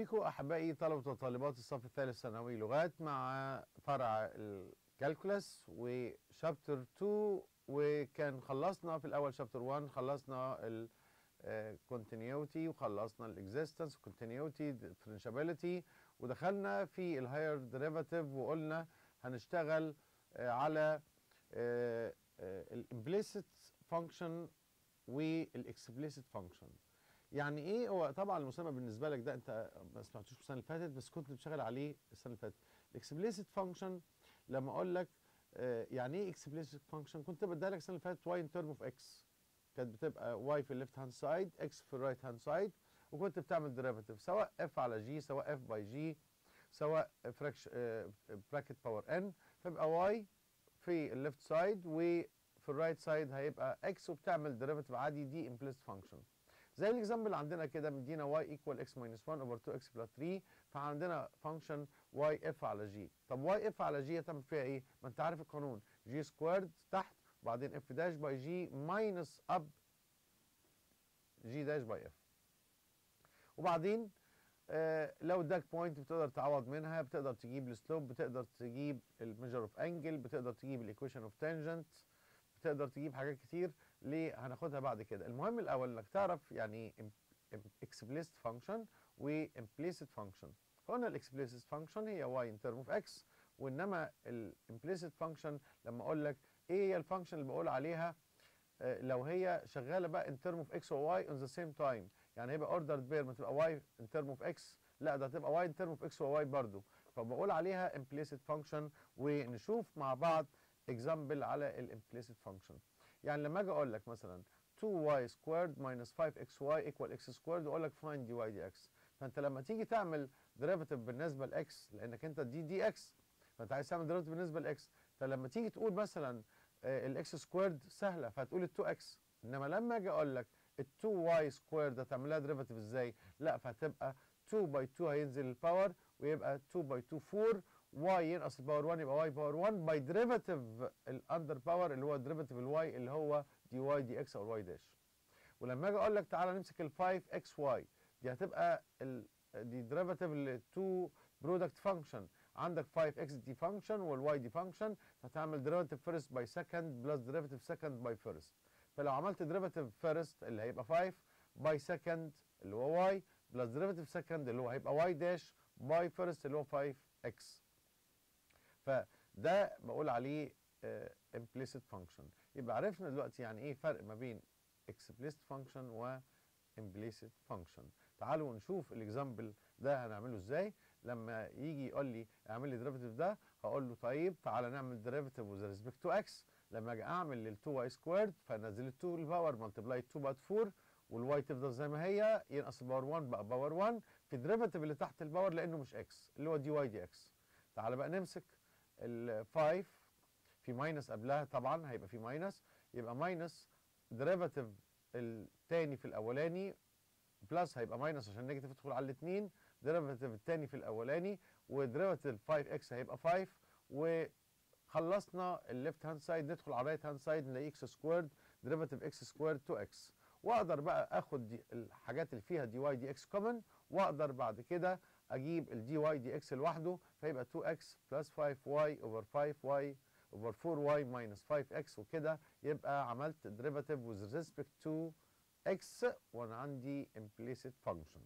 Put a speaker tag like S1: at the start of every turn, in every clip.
S1: بيكم احبائي طلبه وطالبات الصف الثالث ثانوي لغات مع فرع الكالكولس وشابتر 2 وكان خلصنا في الاول شابتر 1 خلصنا ال continuity وخلصنا الاكزيستنس continuity differentiability ودخلنا في الهاير ديريفاتيف وقلنا هنشتغل آه، على الامبليسيت فانكشن والاكسبليسيت فانكشن يعني ايه هو طبعا المسمى بالنسبه لك ده انت ما سمعتوش السنه اللي فاتت بس كنت بتشتغل عليه السنه اللي فاتت الاكسبليسيت فانكشن لما اقول لك آه، يعني ايه اكسبليسيت فانكشن كنت بديها لك السنه اللي فاتت واي ان ترم اوف اكس كانت بتبقى واي في الليفت هاند سايد اكس في الرايت هاند سايد وكنت بتعمل ديريفاتيف سواء اف على جي سواء اف باي جي سواء فراكش براكت باور ان فيبقى واي في الليفت سايد وفي الرايت سايد هيبقى اكس وبتعمل ديريفاتيف عادي دي امبليسيت فانكشن زي الاكزامبل اللي عندنا كده مدينا y ايكوال x ماينس 1 اوفر 2 x بلس 3 فعندنا فانكشن y f على g طب y f على g هتعمل فيها ايه؟ ما انت عارف القانون g سكويرد تحت وبعدين f داش باي g ماينس اب g داش باي f وبعدين آه لو اداك بوينت بتقدر تعوض منها بتقدر تجيب السلوب بتقدر تجيب الميجر اوف انجل بتقدر تجيب الايكويشن اوف تانجنت بتقدر تجيب حاجات كتير ليه هناخدها بعد كده المهم الاول انك تعرف يعني ايه explicit function و implicit function قلنا الاكسبليسيت فانكشن هي y in term of x وانما الامبليسيت فانكشن لما اقول لك ايه هي الفانكشن اللي بقول عليها آه، لو هي شغاله بقى in term of x و y on the same time يعني هيبقى ordered pair ما تبقى y in term of x لا ده هتبقى y in term of x و y برضو فبقول عليها implicit function ونشوف مع بعض example على الامبليسيت فانكشن يعني لما اجي اقول لك مثلا 2y squared minus 5xy equal x squared واقول لك find dy dx فانت لما تيجي تعمل ديريفاتيف بالنسبه لاكس لانك انت دي دي اكس فانت عايز تعمل ديريفاتيف بالنسبه لاكس فلما تيجي تقول مثلا الاكس سكويرد سهله فهتقول ال 2 اكس انما لما اجي اقول لك ال 2 واي سكويرد هتعملها ديريفاتيف ازاي؟ لا فهتبقى 2 باي 2 هينزل الباور ويبقى 2 باي 2 4 واي ينقص الباور 1 يبقى واي باور 1 باي ديريفاتيف الاندر باور اللي هو ديريفاتيف الواي اللي هو دي واي دي اكس او الواي داش ولما اجي اقول لك تعالى نمسك ال 5 اكس واي دي هتبقى ال دي ديريفاتيف ل 2 برودكت فانكشن عندك 5 اكس دي فانكشن والواي دي فانكشن فتعمل ديريفاتيف فيرست باي سكند بلس ديريفاتيف سكند باي فيرست فلو عملت ديريفاتيف فيرست اللي هيبقى 5 باي سكند اللي هو واي بلس ديريفاتيف سكند اللي هو هيبقى واي داش باي فيرست اللي هو 5 اكس فده بقول عليه uh, implicit function يبقى عرفنا دلوقتي يعني ايه فرق ما بين explicit function و implicit function تعالوا نشوف الاكزامبل ده هنعمله ازاي لما يجي يقول لي اعمل لي ديريفاتيف ده هقول له طيب تعالى نعمل ديريفاتيف وذ ريسبكت تو اكس لما اجي اعمل لل 2 واي سكويرد فنزل ال 2 الباور ملتبلاي 2 بقت 4 والواي تفضل زي ما هي ينقص الباور 1 بقى باور 1 في الديريفاتيف اللي تحت الباور لانه مش اكس اللي هو دي واي دي اكس تعالى بقى نمسك ال 5 في ماينس قبلها طبعا هيبقى في ماينس يبقى ماينس ديريفاتيف الثاني في الاولاني بلس هيبقى ماينس عشان نيجاتيف تدخل على الاثنين ديريفاتيف الثاني في الاولاني وديريفاتيف 5 اكس هيبقى 5 وخلصنا الليفت هاند سايد ندخل على الرايت هاند سايد نلاقي اكس سكويرد ديريفاتيف اكس سكويرد 2 اكس واقدر بقى اخد دي الحاجات اللي فيها دي واي دي اكس كومن واقدر بعد كده اجيب الدي واي دي اكس لوحده فيبقى 2 اكس بلس 5 واي اوفر 5 واي اوفر 4 واي ماينس 5 اكس وكده يبقى عملت ديريفاتيف with respect to x وانا عندي implicit function.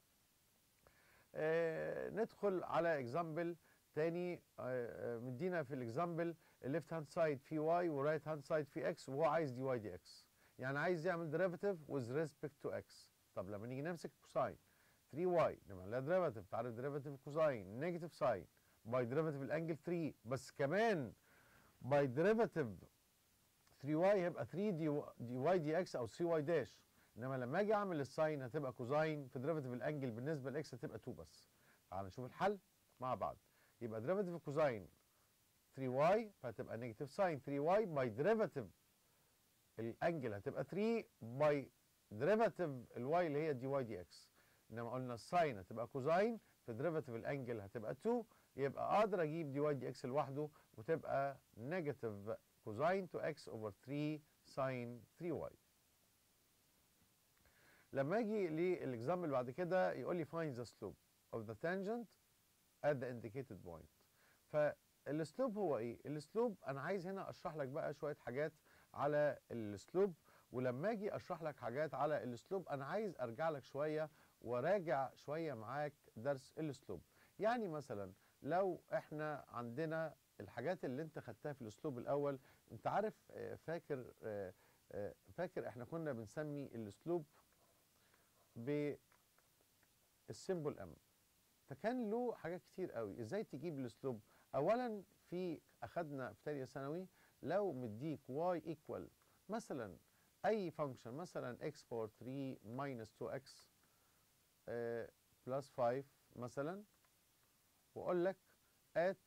S1: آه ندخل على اكزامبل تاني آه مدينا في الاكزامبل الليفت هاند سايد في واي ورايت هاند سايد في اكس وهو عايز دي واي دي اكس. يعني عايز يعمل ديريفاتيف with respect to x. طب لما نيجي نمسك كوساين 3y نعمل لها ديريفاتيف تعرف ديريفاتيف كوساين نيجاتيف ساين باي ديريفاتيف الانجل 3 بس كمان باي ديريفاتيف 3y هيبقى 3 دي دي واي دي اكس او 3 واي داش انما لما اجي اعمل الساين هتبقى كوزاين في ديريفاتيف الانجل بالنسبه لاكس هتبقى 2 بس تعال نشوف الحل مع بعض يبقى ديريفاتيف كوزاين 3y فهتبقى نيجاتيف ساين 3y باي ديريفاتيف الانجل هتبقى 3 باي ديريفاتيف الواي اللي هي دي واي دي اكس انما قلنا الساين هتبقى كوزاين في ديريفاتيف الانجل هتبقى 2 يبقى اقدر اجيب دي واي دي اكس لوحده وتبقى نيجاتيف كوزاين تو اكس اوفر 3 ساين 3 واي لما اجي للاكزامبل بعد كده يقول لي فايند ذا سلوب of the tangent at the indicated point فالسلوب هو ايه السلوب انا عايز هنا اشرح لك بقى شويه حاجات على السلوب ولما اجي اشرح لك حاجات على السلوب انا عايز ارجع لك شويه وراجع شويه معاك درس السلوب يعني مثلا لو احنا عندنا الحاجات اللي انت خدتها في الاسلوب الاول انت عارف آه، فاكر آه، آه، فاكر احنا كنا بنسمي الاسلوب بالسيمبل ام فكان له حاجات كتير قوي ازاي تجيب الاسلوب اولا في اخدنا في تانية ثانوي لو مديك y equal مثلا اي فانكشن مثلا x باور 3 minus 2x آه، plus 5 مثلا واقول لك at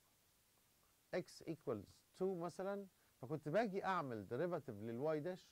S1: x equals 2 مثلا فكنت باجي اعمل derivative للواي داش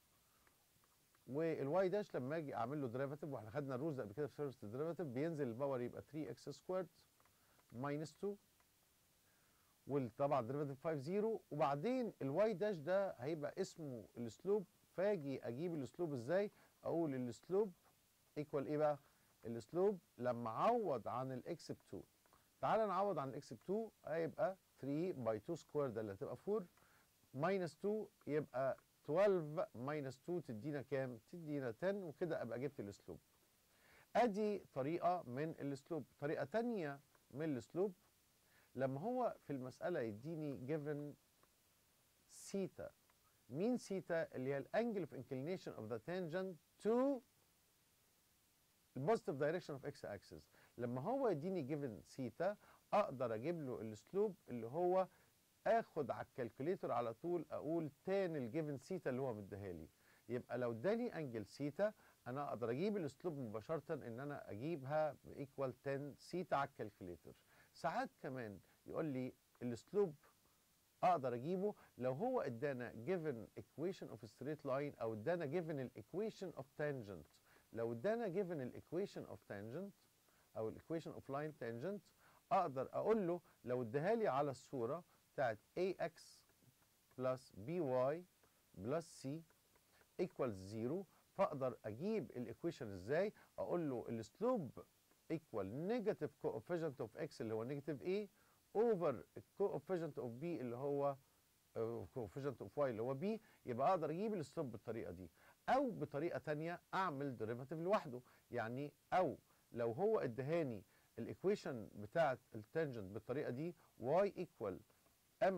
S1: والواي داش لما اجي اعمل له ديريفاتيف واحنا خدنا الرولز قبل كده في فيرست ديريفاتيف بينزل الباور يبقى 3 اكس سكويرد ماينس 2 وطبعا ديريفاتيف 5 0 وبعدين الواي داش ده هيبقى اسمه الاسلوب فاجي اجيب الاسلوب ازاي اقول الاسلوب ايكوال ايه بقى الاسلوب لما اعوض عن الاكس ب 2 تعال نعوض عن الاكس ب 2 هيبقى 3 باي 2 سكوير ده اللي هتبقى 4 ماينس 2 يبقى 12 ماينس 2 تدينا كام؟ تدينا 10 وكده ابقى جبت الاسلوب. ادي طريقه من الاسلوب، طريقه تانية من الاسلوب لما هو في المساله يديني given سيتا مين سيتا اللي هي الانجل اوف انكلينيشن اوف ذا تانجنت تو البوزيتيف دايركشن اوف اكس اكسس لما هو يديني given سيتا اقدر اجيب له الاسلوب اللي هو اخد على الكالكوليتر على طول اقول تان الجيفن سيتا اللي هو مديها لي يبقى لو اداني انجل سيتا انا اقدر اجيب الاسلوب مباشره ان انا اجيبها ايكوال 10 سيتا على الكالكوليتر ساعات كمان يقول لي الاسلوب اقدر اجيبه لو هو ادانا given equation of a straight line او ادانا given الايكويشن of tangent لو ادانا given الايكويشن of tangent او الايكويشن of line tangent اقدر اقول له لو اداها لي على الصوره بتاعت ax plus by plus c equals 0 فاقدر اجيب الايكويشن ازاي اقول له الاسلوب equal negative coefficient of x اللي هو negative a over coefficient of b اللي هو آه، coefficient of y اللي هو b يبقى اقدر اجيب الاسلوب بالطريقه دي او بطريقه تانية اعمل ديريفاتيف لوحده يعني او لو هو ادهاني الايكويشن بتاعت التانجنت بالطريقه دي y equal m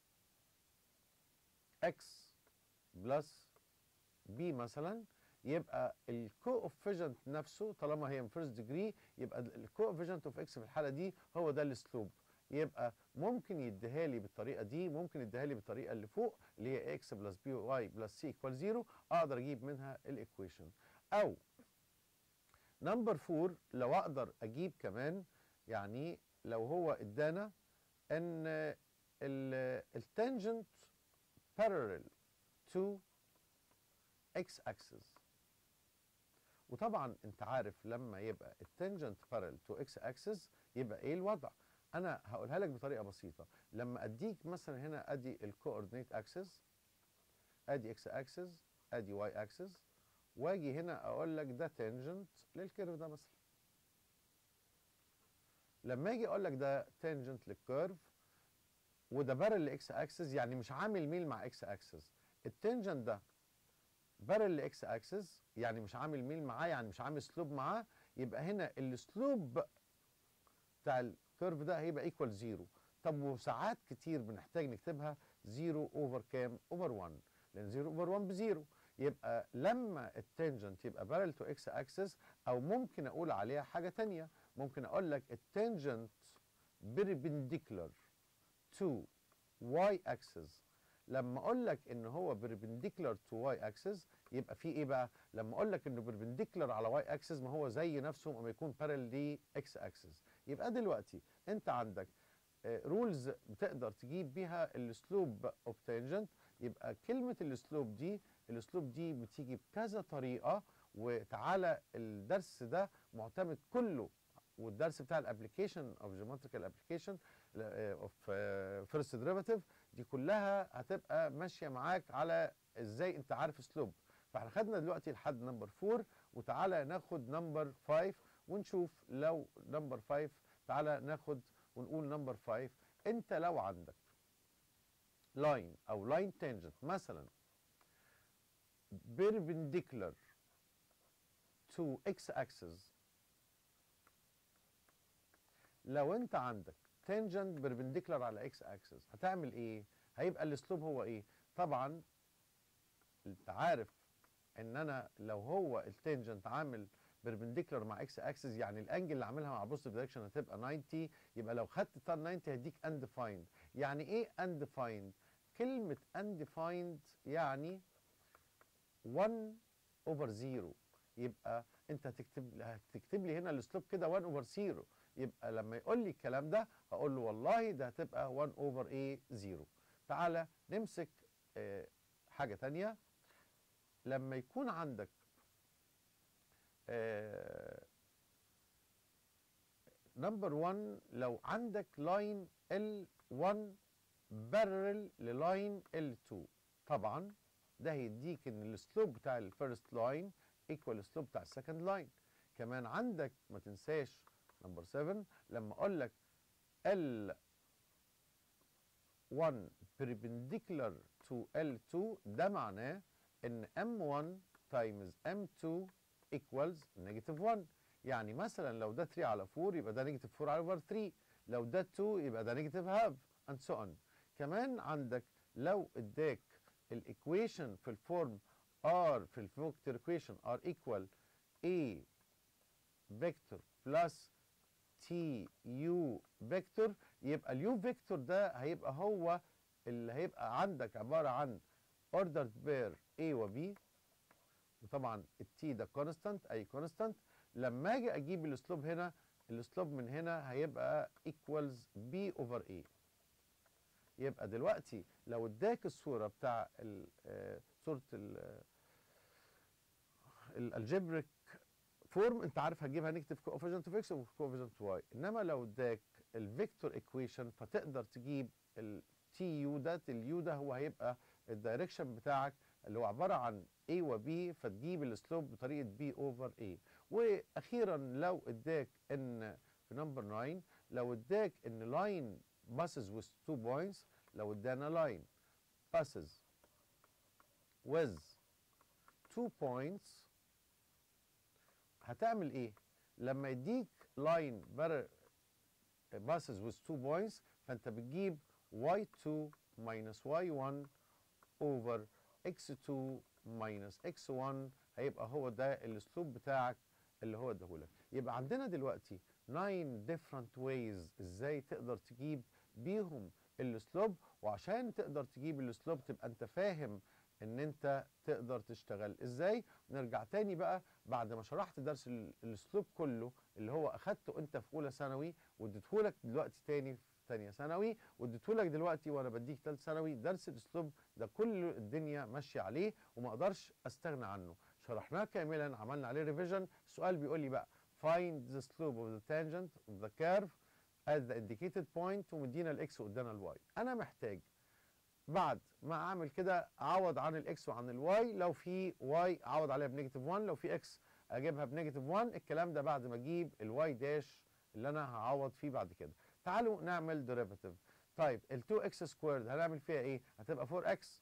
S1: x بلس b مثلا يبقى الكوفيجنت نفسه طالما هي من فيرست ديجري يبقى الكوفيجنت اوف اكس في الحاله دي هو ده الاسلوب يبقى ممكن يديها لي بالطريقه دي ممكن يديها لي بالطريقه اللي فوق اللي هي اكس بلس بي واي بلس سي ايكوال 0 اقدر اجيب منها الايكويشن او نمبر 4 لو اقدر اجيب كمان يعني لو هو ادانا ان التانجنت parallel to x axis وطبعا انت عارف لما يبقى التانجنت parallel to x axis يبقى ايه الوضع انا هقولها لك بطريقه بسيطه لما اديك مثلا هنا ادي الكوردينيت اكسس ادي اكس اكسس ادي واي اكسس واجي هنا اقول لك ده تانجنت للكيرف ده مثلا لما اجي اقول لك ده تانجنت للكيرف وده بارل لاكس اكسس يعني مش عامل ميل مع اكس اكسس التنجنت ده بارل لاكس اكسس يعني مش عامل ميل معاه يعني مش عامل سلوب معاه يبقى هنا السلوب بتاع الكيرف ده هيبقى ايكوال زيرو طب وساعات كتير بنحتاج نكتبها زيرو اوفر كام اوفر 1 لان زيرو اوفر 1 بزيرو يبقى لما التنجنت يبقى بارل تو اكس اكسس او ممكن اقول عليها حاجه تانية ممكن اقول لك التنجنت perpendicular to y axis لما اقول لك ان هو perpendicular to y axis يبقى في ايه بقى لما اقول لك انه perpendicular على y axis ما هو زي نفسه اما يكون parallel ل x axis يبقى دلوقتي انت عندك رولز بتقدر تجيب بيها الاسلوب اوف تانجنت يبقى كلمه الاسلوب دي الاسلوب دي بتيجي بكذا طريقه وتعالى الدرس ده معتمد كله والدرس بتاع الابلكيشن اوف جيومتريكال ابلكيشن اوف فيرست ديريفاتيف دي كلها هتبقى ماشيه معاك على ازاي انت عارف اسلوب فاحنا خدنا دلوقتي لحد نمبر 4 وتعالى ناخد نمبر 5 ونشوف لو نمبر 5 تعالى ناخد ونقول نمبر 5 انت لو عندك لاين او لاين تانجنت مثلا perpendicular to x axis لو انت عندك tangent perpendicular على x axis هتعمل ايه هيبقى الاسلوب هو ايه طبعا انت عارف ان انا لو هو التانجنت عامل بيربنديكولار مع اكس اكسس يعني الانجل اللي عاملها مع بوزيتيف دايركشن هتبقى 90 يبقى لو خدت تان 90 هيديك انديفايند يعني ايه انديفايند كلمه انديفايند يعني 1 اوفر 0 يبقى انت هتكتب هتكتب لي هنا الاسلوب كده 1 اوفر 0 يبقى لما يقول لي الكلام ده هقول له والله ده هتبقى 1 اوفر ايه 0 تعالى نمسك اه حاجه ثانيه لما يكون عندك نمبر 1 لو عندك لاين L1 بارل للاين L2 طبعا ده هيديك ان السلوب بتاع الفيرست لاين ايكوال السلوب بتاع السكند لاين كمان عندك ما تنساش نمبر 7 لما اقول لك L1 perpendicular to L2 ده معناه ان M1 times M2 equals negative 1 يعني مثلا لو ده 3 على 4 يبقى ده نيجاتيف 4 على 3 لو ده 2 يبقى ده نيجاتيف هاف and so on كمان عندك لو اداك الايكويشن في الفورم r في الفيكتور equation r equal a vector plus t u vector يبقى اليو فيكتور ده هيبقى هو اللي هيبقى عندك عباره عن ordered pair a و b وطبعا التي ده كونستانت اي كونستانت لما اجي اجيب الاسلوب هنا الاسلوب من هنا هيبقى equals b over a يبقى دلوقتي لو اداك الصوره بتاع ال صوره الالجبريك فورم انت عارف هتجيبها نيجاتيف كوفيشنت اوف اكس وكوفيشنت واي انما لو اداك الفيكتور ايكويشن فتقدر تجيب التي يو ده اليو ده هو هيبقى الدايركشن بتاعك اللي هو عباره عن A و B فتجيب السلوب بطريقه B over A واخيرا لو اداك ان في نمبر 9 لو اداك ان لاين passes with two points لو ادانا لاين passes with two points هتعمل ايه لما يديك لاين passes with two points فانت بتجيب y2 minus y1 over x2 minus x1 هيبقى هو ده الاسلوب بتاعك اللي هو اداهولك يبقى عندنا دلوقتي 9 different ways ازاي تقدر تجيب بيهم الاسلوب وعشان تقدر تجيب الاسلوب تبقى انت فاهم ان انت تقدر تشتغل ازاي نرجع تاني بقى بعد ما شرحت درس الاسلوب كله اللي هو اخدته انت في اولى ثانوي واديتهولك دلوقتي تاني في ثانيه ثانوي واديتهولك دلوقتي وانا بديك ثالث ثانوي درس الاسلوب ده كل الدنيا ماشيه عليه وما اقدرش استغنى عنه شرحناه كاملا عملنا عليه ريفيجن السؤال بيقول لي بقى find the slope of the tangent of the curve at the indicated point ومدينا الاكس وادانا الواي انا محتاج بعد ما اعمل كده اعوض عن الاكس وعن الواي لو في واي اعوض عليها بنيجاتيف 1 لو في اكس اجيبها بنيجاتيف 1 الكلام ده بعد ما اجيب الواي داش اللي انا هعوض فيه بعد كده تعالوا نعمل ديريفاتيف طيب ال 2 اكس سكويرد هنعمل فيها ايه هتبقى 4 اكس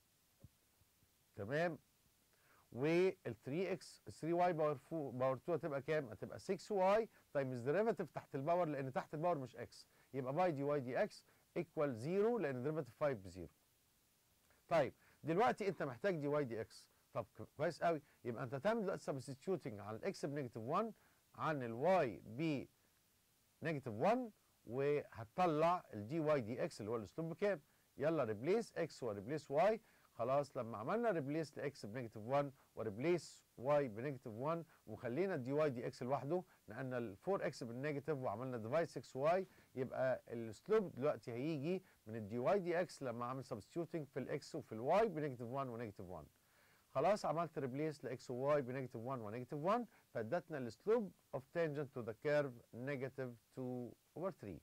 S1: تمام وال 3 اكس 3 واي باور 4 باور 2 هتبقى كام هتبقى 6 واي تايمز ديريفاتيف تحت الباور لان تحت الباور مش اكس يبقى باي دي واي دي اكس ايكوال 0 لان ديريفاتيف 5 بزيرو طيب دلوقتي انت محتاج دي واي دي اكس طب كويس قوي يبقى انت هتعمل دلوقتي سبستيتيوتنج على الاكس بنيجاتيف 1 عن الواي ب نيجاتيف 1 وهتطلع الدي واي دي اكس اللي هو الاسلوب بكام يلا ريبليس اكس وريبليس واي خلاص لما عملنا ريبليس لاكس بنيجاتيف 1 وريبليس واي بنيجاتيف 1 وخلينا الدي واي دي اكس لوحده نقلنا ال 4 اكس بالنيجاتيف وعملنا ديفايد 6 واي يبقى الاسلوب دلوقتي هيجي من الدي واي دي اكس لما اعمل سبستيوتنج في الاكس وفي الواي بنيجاتيف 1 ونيجاتيف 1 خلاص عملت ريبليس لاكس وواي بنيجاتيف 1 ونيجاتيف 1 فادتنا الاسلوب اوف تانجنت تو ذا كيرف نيجاتيف 2 اوفر 3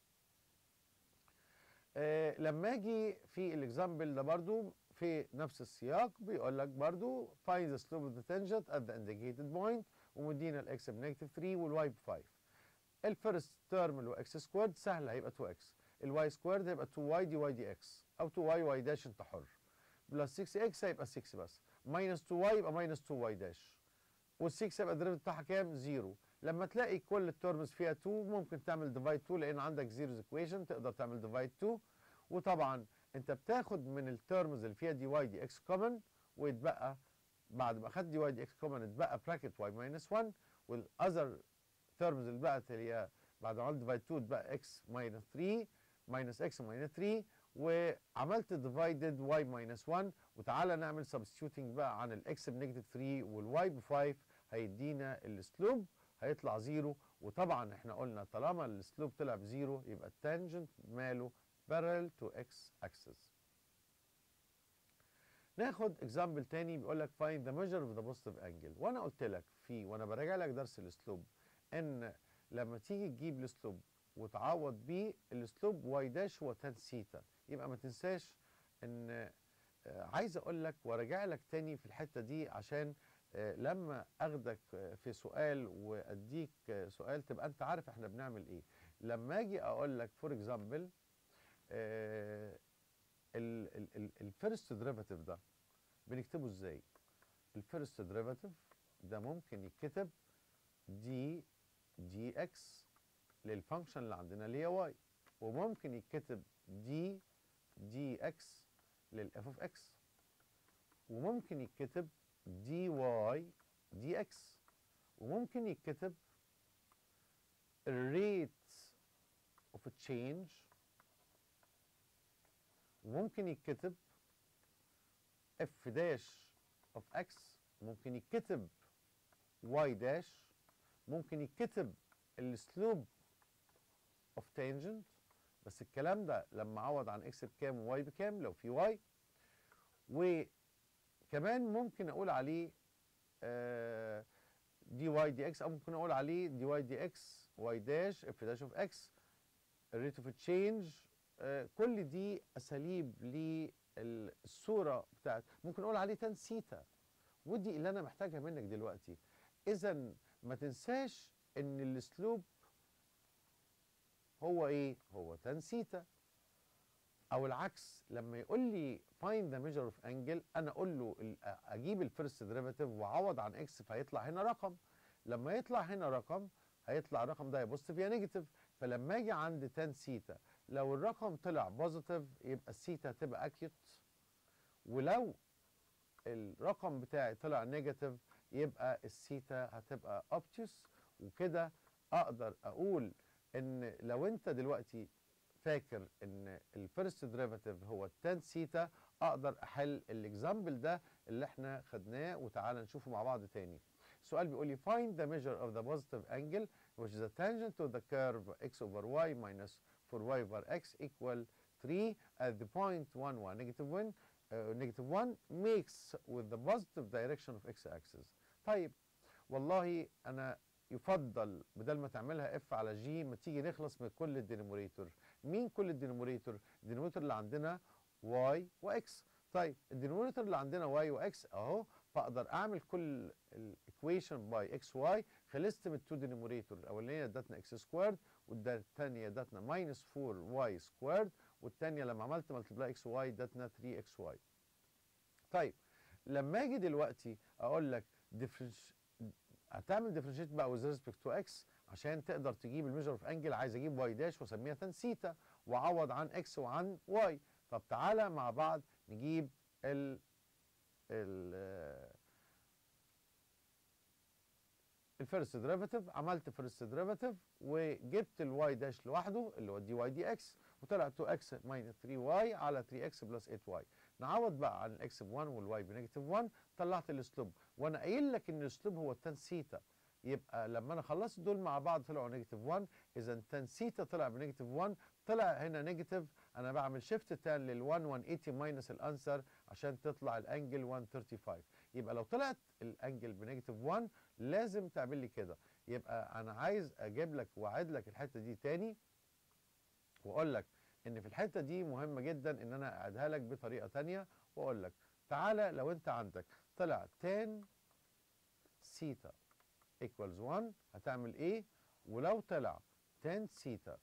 S1: آه لما اجي في الاكزامبل ده برضو في نفس السياق بيقول لك برضو find the slope of the tangent at the indicated point ومدينا الاكس بنيجاتيف 3 والواي ب 5 الفيرست تيرم اللي هو اكس سكويرد سهل هيبقى 2 اكس الواي سكويرد هيبقى 2 واي دي واي دي اكس او 2 واي واي داش انت حر بلس 6 اكس هيبقى 6 بس ماينس 2 واي يبقى ماينس 2 واي داش وال6 يبقى الدريفت بتاعها كام؟ زيرو لما تلاقي كل الترمز فيها 2 ممكن تعمل ديفايد 2 لان عندك زيروز ايكويشن تقدر تعمل ديفايد 2 وطبعا انت بتاخد من الترمز اللي فيها دي واي دي اكس كومن ويتبقى بعد ما اخدت دي واي دي اكس كومن اتبقى براكت واي ماينس 1 والاذر ترمز اللي بقت اللي هي بعد ما عملت ديفايد 2 اتبقى اكس ماينس 3 ماينس اكس ماينس 3 وعملت ديفايدد واي ماينس 1 وتعالى نعمل سبستيوتنج بقى عن الاكس بنيجاتيف 3 والواي ب 5 هيدينا السلوب هيطلع زيرو وطبعا احنا قلنا طالما السلوب طلع بزيرو يبقى التانجنت ماله parallel to x axis ناخد اكزامبل تاني بيقول لك find the measure of the positive angle وانا قلت لك في وانا براجع لك درس الاسلوب ان لما تيجي تجيب الاسلوب وتعوض بيه الاسلوب واي داش هو تان سيتا يبقى ما تنساش ان آه، عايز اقول لك وراجع لك تاني في الحته دي عشان آه، لما اخدك آه، في سؤال واديك آه، سؤال تبقى انت عارف احنا بنعمل ايه لما اجي اقول لك فور اكزامبل الفيرست ديريفاتيف ده بنكتبه ازاي الفيرست ديريفاتيف ده ممكن يتكتب دي دي اكس للفانكشن اللي عندنا اللي هي واي وممكن يتكتب دي دي اكس للاف اوف اكس وممكن يتكتب دي واي دي اكس وممكن يتكتب الريت اوف تشينج وممكن يتكتب اف داش اوف اكس ممكن يتكتب واي داش ممكن يتكتب السلوب اوف تانجنت بس الكلام ده لما اعوض عن اكس بكام وواي بكام لو في واي وكمان ممكن اقول عليه دي واي دي اكس او ممكن اقول عليه دي واي دي اكس واي داش اف داش اوف اكس الريت اوف تشينج كل دي اساليب للصوره بتاعت ممكن اقول عليه تان سيتا ودي اللي انا محتاجها منك دلوقتي اذا ما تنساش ان الاسلوب هو ايه هو تان سيتا او العكس لما يقول لي find the measure of angle انا اقول له ال- اجيب الفيرست ديريفاتيف واعوض عن اكس فهيطلع هنا رقم لما يطلع هنا رقم هيطلع الرقم ده يا بوزيتيف يا نيجاتيف فلما اجي عند تان سيتا لو الرقم طلع بوزيتيف يبقى السيتا هتبقى اكيوت ولو الرقم بتاعي طلع نيجاتيف يبقى السيتا هتبقى اوبتيوس وكده اقدر اقول ان لو انت دلوقتي فاكر ان الفيرست ديريفاتيف هو التان سيتا اقدر احل الاكزامبل ده اللي احنا خدناه وتعالى نشوفه مع بعض تاني السؤال بيقول لي find the measure of the positive angle which is a tangent to the curve x over y minus 4y over x equal 3 at the point 1 1 negative 1 uh, negative 1 makes with the positive direction of x axis طيب والله انا يفضل بدل ما تعملها اف على جي ما تيجي نخلص من كل الدينوميريتور مين كل الدينوميريتور الدينوميريتور اللي عندنا واي واكس طيب الدينوميريتور اللي عندنا واي واكس اهو فاقدر اعمل كل الايكويشن باي اكس واي خلصت من التو دينوميريتور الاولانيه ادتنا اكس سكويرد والثانيه ادتنا ماينس 4 واي سكويرد والثانيه لما عملت ملتبلاي اكس واي ادتنا 3 اكس واي طيب لما اجي دلوقتي اقول لك difference- هتعمل ديفرنشيت بقى with respect to x عشان تقدر تجيب الميجر اوف انجل عايز اجيب واي داش واسميها تان سيتا واعوض عن اكس وعن واي طب تعالى مع بعض نجيب ال ال الفيرست ديريفاتيف عملت فيرست ديريفاتيف وجبت الواي داش لوحده اللي هو دي واي دي اكس وطلع 2 اكس ماينس 3 واي على 3 اكس بلس 8 واي نعوض بقى عن الاكس ب 1 والواي بنيجاتيف 1 طلعت الاسلوب وانا قايل لك ان الاسلوب هو التان سيتا يبقى لما انا خلصت دول مع بعض طلعوا نيجاتيف 1 اذا تان سيتا طلع بنيجاتيف 1 طلع هنا نيجاتيف انا بعمل شيفت تان لل 1 180 ماينس الانسر عشان تطلع الانجل 135 يبقى لو طلعت الانجل بنيجاتيف 1 لازم تعمل لي كده يبقى انا عايز اجيب لك واعد لك الحته دي تاني واقول لك ان في الحته دي مهمه جدا ان انا اعيدها لك بطريقه تانية واقول لك تعالى لو انت عندك طلع تان سيتا equals 1 هتعمل ايه ولو طلع tan ثيتا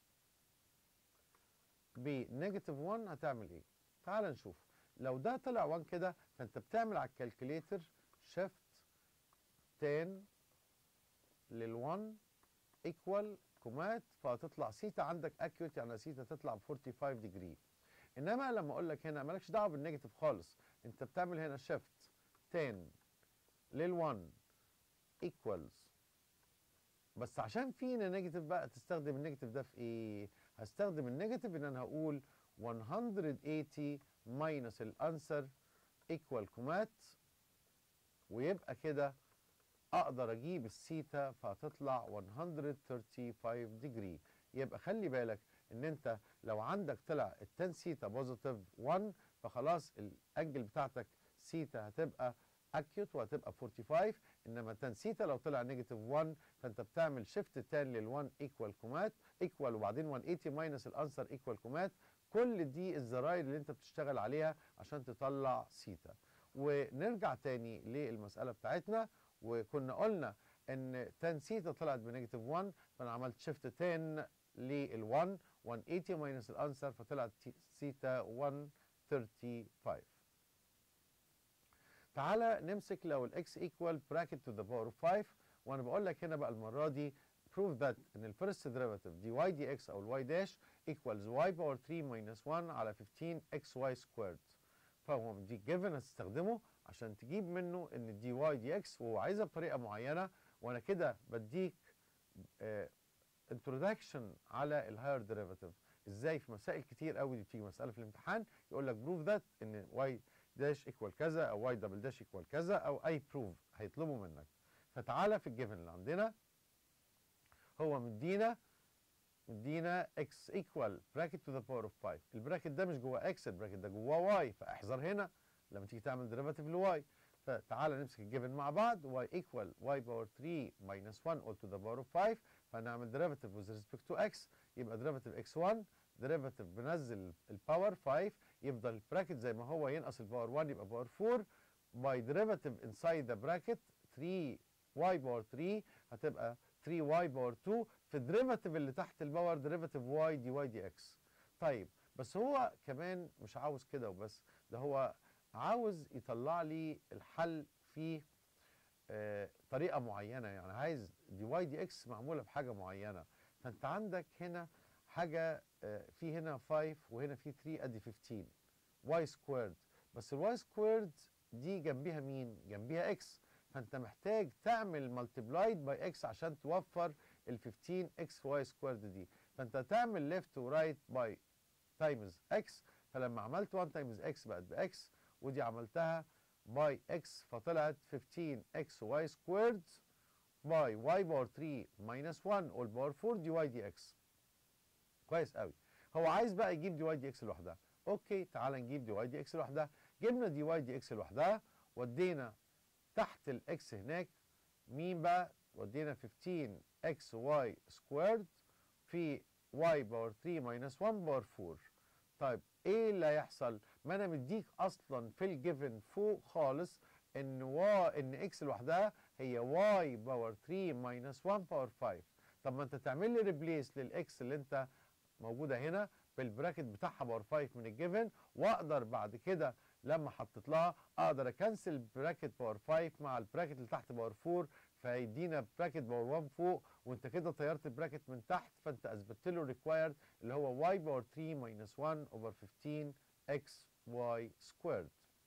S1: بنيجاتيف 1 هتعمل ايه تعال نشوف لو ده طلع 1 كده فانت بتعمل على الكالكوليتر شيفت 10 لل1 ايكوال كومات فهتطلع سيتا عندك اكيوت يعني سيتا تطلع ب 45 ديجري انما لما اقول لك هنا مالكش دعوه بالنيجاتيف خالص انت بتعمل هنا شيفت 10 لل1 ايكوالز بس عشان فينا نيجاتيف بقى تستخدم النيجاتيف ده في ايه هستخدم النيجاتيف ان انا هقول 180 ماينس الانسر ايكوال كومات ويبقى كده اقدر اجيب السيتا فهتطلع 135 ديجري يبقى خلي بالك ان انت لو عندك طلع التان سيتا بوزيتيف 1 فخلاص الانجل بتاعتك سيتا هتبقى اكيوت وهتبقى 45 انما تان سيتا لو طلع نيجاتيف 1 فانت بتعمل شيفت تان لل1 ايكوال كومات ايكوال وبعدين 180 ماينس الانسر ايكوال كومات كل دي الزراير اللي انت بتشتغل عليها عشان تطلع سيتا ونرجع تاني للمساله بتاعتنا وكنا قلنا ان تان سيتا طلعت بنيجاتيف 1 فانا عملت شيفت 10 لل1 180 ماينس الانسر فطلعت سيتا 135 تعالى نمسك لو الاكس ايكوال براكت تو ذا باور 5 وانا بقول لك هنا بقى المره دي prove that ان الفيرست ديريفاتيف دي واي دي اكس او الواي داش equals y باور 3 minus 1 على 15 اكس واي سكويرد فهو دي جيفن هتستخدمه عشان تجيب منه ان دي واي دي اكس وهو عايزها بطريقه معينه وانا كده بديك انتروداكشن على الهاير ديريفاتيف ازاي في مسائل كتير قوي دي بتيجي مساله في الامتحان يقول لك بروف ذات ان واي داش ايكوال كذا او واي دبل داش ايكوال كذا او اي بروف هيطلبوا منك فتعالى في الجيفن اللي عندنا هو مدينا مدينا x equal bracket to the power of 5 البراكت ده مش جوه x البراكت ده جوه y فاحذر هنا لما تيجي تعمل ديريفاتيف لواي فتعالى نمسك الجيفن مع بعض y equal y باور 3 minus 1 all to the power of 5 فنعمل ديريفاتيف with respect to x يبقى ديريفاتيف x1 ديريفاتيف بنزل الباور 5 يفضل البراكت زي ما هو ينقص الباور 1 يبقى باور 4 by derivative inside the bracket 3 y باور 3 هتبقى 3y باور 2 في الديريفاتيف اللي تحت الباور ديريفاتيف y دي y دي x طيب بس هو كمان مش عاوز كده وبس ده هو عاوز يطلع لي الحل في آه طريقه معينه يعني عايز دي واي دي اكس معموله بحاجه معينه فانت عندك هنا حاجه آه في هنا 5 وهنا في 3 ادي 15 واي سكويرد بس الواي سكويرد دي جنبيها مين؟ جنبيها اكس فانت محتاج تعمل ملتبلايد باي اكس عشان توفر ال 15 اكس واي سكويرد دي فانت تعمل ليفت ورايت باي تايمز اكس فلما عملت 1 تايمز اكس بقت باكس ودي عملتها باي اكس فطلعت 15 اكس واي سكويرد باي واي باور 3 ماينس 1 اول باور 4 دي واي دي اكس كويس قوي هو عايز بقى يجيب دي واي دي اكس لوحدها اوكي تعال نجيب دي واي دي اكس لوحدها جبنا دي واي دي اكس لوحدها ودينا تحت الاكس هناك مين بقى ودينا 15 اكس واي سكويرد في واي باور 3 ماينس 1 باور 4 طيب ايه اللي هيحصل ما انا مديك اصلا في الجيفن فوق خالص ان وا ان اكس لوحدها هي واي باور 3 ماينس 1 باور 5 طب ما انت تعمل لي ريبليس للاكس اللي انت موجوده هنا بالبراكت بتاعها باور 5 من الجيفن واقدر بعد كده لما حطيت لها اقدر اكنسل براكت باور 5 مع البراكت اللي تحت باور 4 فيدينا براكت باور 1 فوق وانت كده طيرت البراكت من تحت فانت اثبتت له ريكوايرد اللي هو y باور 3 ماينس 1 اوفر 15 x y سكويرد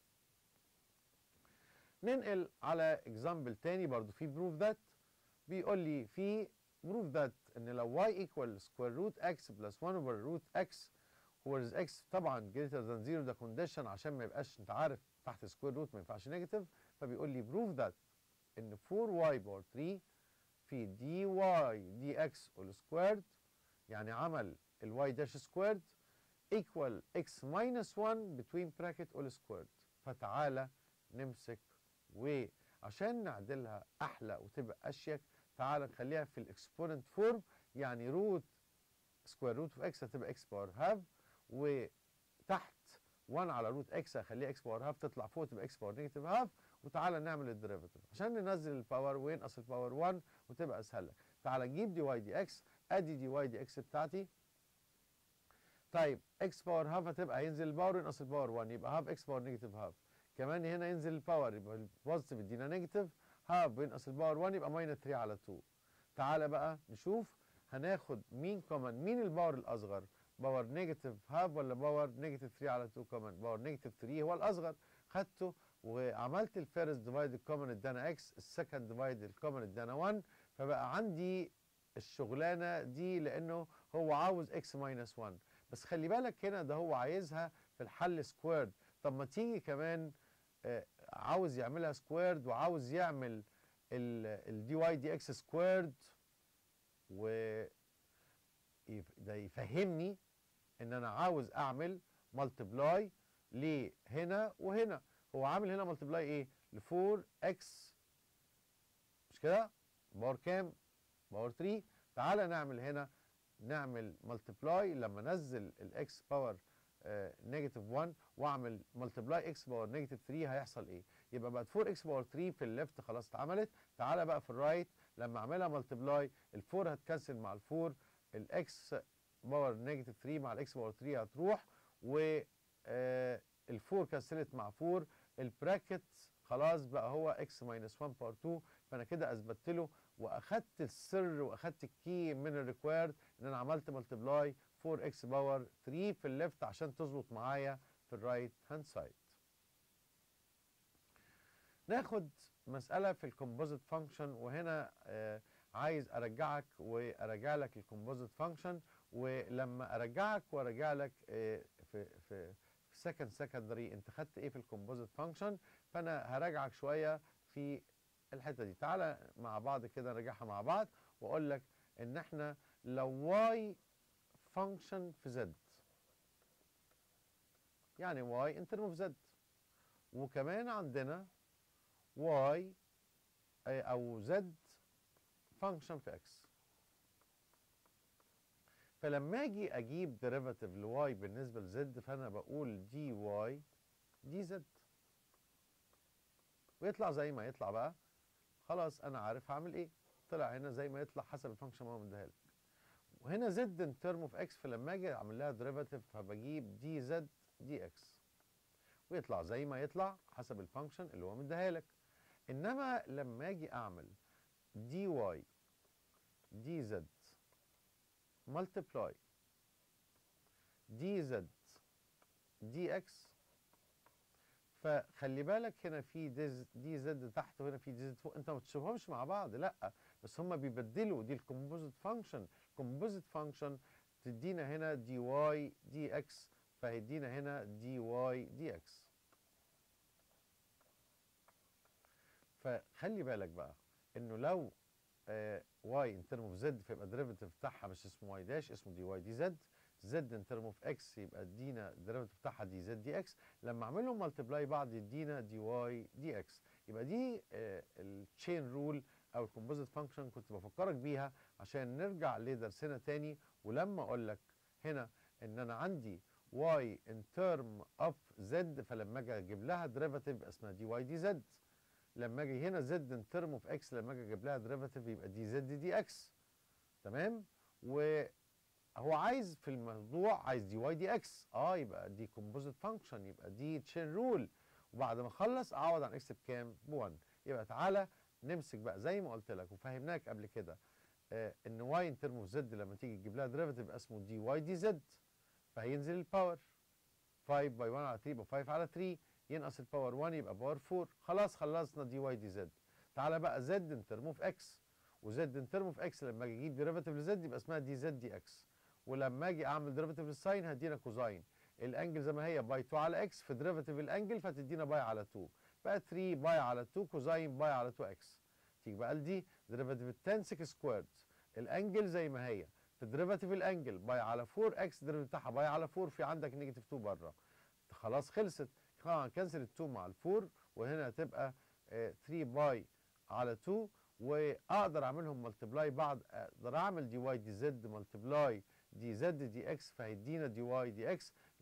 S1: ننقل على اكزامبل تاني برضو في بروف ذات بيقول لي في بروف ذات ان لو y equal square root x plus 1 over root x whereas x طبعا greater than 0 ده كونديشن عشان ما يبقاش انت عارف تحت سكوير روت ما ينفعش نيجاتيف فبيقول لي بروف ذات ان 4y باور 3 في دي واي دي اكس اول سكويرد يعني عمل الواي داش سكويرد ايكوال اكس ماينس 1 بتوين براكت اول سكويرد فتعالى نمسك وعشان نعدلها احلى وتبقى اشيك تعالى نخليها في الاكسبوننت فورم يعني روت سكوير روت اوف اكس هتبقى اكس باور هاف وتحت 1 على روت اكس هخليها اكس باور هاف تطلع فوق تبقى اكس باور نيجاتيف هاف وتعالى نعمل الديريفيتيف عشان ننزل الباور وينقص الباور 1 وتبقى اسهل لك تعالى نجيب دي واي دي اكس ادي دي واي دي اكس بتاعتي طيب اكس باور هاف هتبقى هينزل الباور ينقص الباور 1 يبقى هاف اكس باور نيجاتيف هاف كمان هنا ينزل الباور يبقى البوزيتيف يدينا نيجاتيف هاف ينقص الباور 1 يبقى ماينس 3 على 2 تعالى بقى نشوف هناخد مين كومن مين الباور الاصغر باور نيجاتيف هاف ولا باور نيجاتيف 3 على 2 كومن باور نيجاتيف 3 هو الاصغر خدته وعملت الفيرست ديفايد الكومن ادانا اكس السكند ديفايد الكومن ادانا 1 فبقى عندي الشغلانه دي لانه هو عاوز اكس ماينس 1 بس خلي بالك هنا ده هو عايزها في الحل سكويرد طب ما تيجي كمان آه عاوز يعملها سكويرد وعاوز يعمل الدي واي دي اكس سكويرد و ده يفهمني ان انا عاوز اعمل ملتبلاي لهنا وهنا هو عامل هنا ملتبلاي ايه ل 4 اكس مش كده باور كام باور 3 تعالى نعمل هنا نعمل ملتبلاي لما انزل الاكس باور نيجاتيف 1 واعمل ملتبلاي اكس باور نيجاتيف 3 هيحصل ايه يبقى بقت 4 اكس باور 3 في الليفت خلاص اتعملت تعالى بقى في الرايت لما اعملها ملتبلاي ال4 هتكنسل مع ال4 الاكس باور نيجاتيف 3 مع الاكس باور 3 هتروح و ال4 كنسلت مع 4 البراكت خلاص بقى هو اكس ماينس 1 باور 2 فانا كده اثبتت له واخدت السر واخدت الكي من الريكويرد ان انا عملت ملتبلاي 4 اكس باور 3 في الليفت عشان تظبط معايا في الرايت هاند سايد ناخد مساله في الكومبوزيت فانكشن وهنا آه عايز ارجعك وارجع لك الكومبوزيت فانكشن ولما ارجعك وارجع لك آه في في في سكند سكندري انت خدت ايه في الكومبوزيت فانكشن فانا هراجعك شويه في الحته دي تعالى مع بعض كده نراجعها مع بعض واقول لك ان احنا لو واي فانكشن في زد يعني واي ان ترم اوف زد وكمان عندنا واي او زد فانكشن في اكس فلما اجي اجيب ديريفاتيف لواي بالنسبه لزد فانا بقول دي واي دي زد ويطلع زي ما يطلع بقى خلاص انا عارف هعمل ايه طلع هنا زي ما يطلع حسب الفانكشن اللي انا مديها لك وهنا زد ان ترم اوف اكس فلما اجي اعمل لها ديريفاتيف فبجيب دي زد دي اكس ويطلع زي ما يطلع حسب الفانكشن اللي هو مديها لك انما لما اجي اعمل دي واي دي زد ملتبلاي دي زد دي اكس فخلي بالك هنا في دي, دي زد تحت وهنا في دي زد فوق انت ما تشوفهمش مع بعض لا بس هم بيبدلوا دي الكومبوزيت فانكشن الكومبوزيت فانكشن تدينا هنا دي واي دي اكس فهيدينا هنا دي واي دي اكس فخلي بالك بقى انه لو واي ان ترم اوف زد فيبقى الديريفيتيف بتاعها مش اسمه واي داش اسمه دي واي دي زد زد ان ترم اوف اكس يبقى ادينا الديريفيتيف بتاعها دي زد دي اكس لما اعمل لهم ملتبلاي بعض يدينا دي واي دي اكس يبقى دي التشين رول او الكومبوزيت فانكشن كنت بفكرك بيها عشان نرجع لدرسنا تاني ولما اقول لك هنا ان انا عندي واي ان ترم اوف زد فلما اجي اجيب لها ديريفيتيف اسمها دي واي دي زد لما اجي هنا زد ان ترم اوف اكس لما اجي اجيب لها ديريفيتيف يبقى دي زد دي اكس تمام وهو عايز في الموضوع عايز دي واي دي اكس اه يبقى دي كومبوزيت فانكشن يبقى دي تشين رول وبعد ما اخلص اعوض عن اكس بكام ب 1 يبقى تعالى نمسك بقى زي ما قلت لك وفهمناك قبل كده آه ان واي ان ترم اوف زد لما تيجي تجيب لها ديريفيتيف اسمه دي واي دي زد فهينزل الباور 5 باي 1 على 3 يبقى 5 على 3 ينقص الباور 1 يبقى باور 4 خلاص خلصنا دي واي دي زد تعالى بقى زد ان ترم اوف اكس وزد ان ترم اوف اكس لما اجي اجيب ديريفيتيف لزد يبقى اسمها دي زد دي اكس ولما اجي اعمل ديريفيتيف للساين هدينا كوزاين الانجل زي ما هي باي 2 على اكس في ديريفيتيف الانجل فتدينا باي على 2 بقى 3 باي على 2 كوزاين باي على 2 اكس تيجي بقى لدي ديريفيتيف التان 6 سكويرد الانجل زي ما هي في ديريفيتيف الانجل باي على 4 اكس ديريفيتيف بتاعها باي على 4 في عندك نيجاتيف 2 بره خلاص خلصت كنسل ال 2 مع ال 4 وهنا هتبقى 3 باي على 2 واقدر اعملهم ملتبلاي بعد اقدر اعمل دي واي دي زد ملتبلاي دي زد دي اكس فهيدينا دي واي دي اكس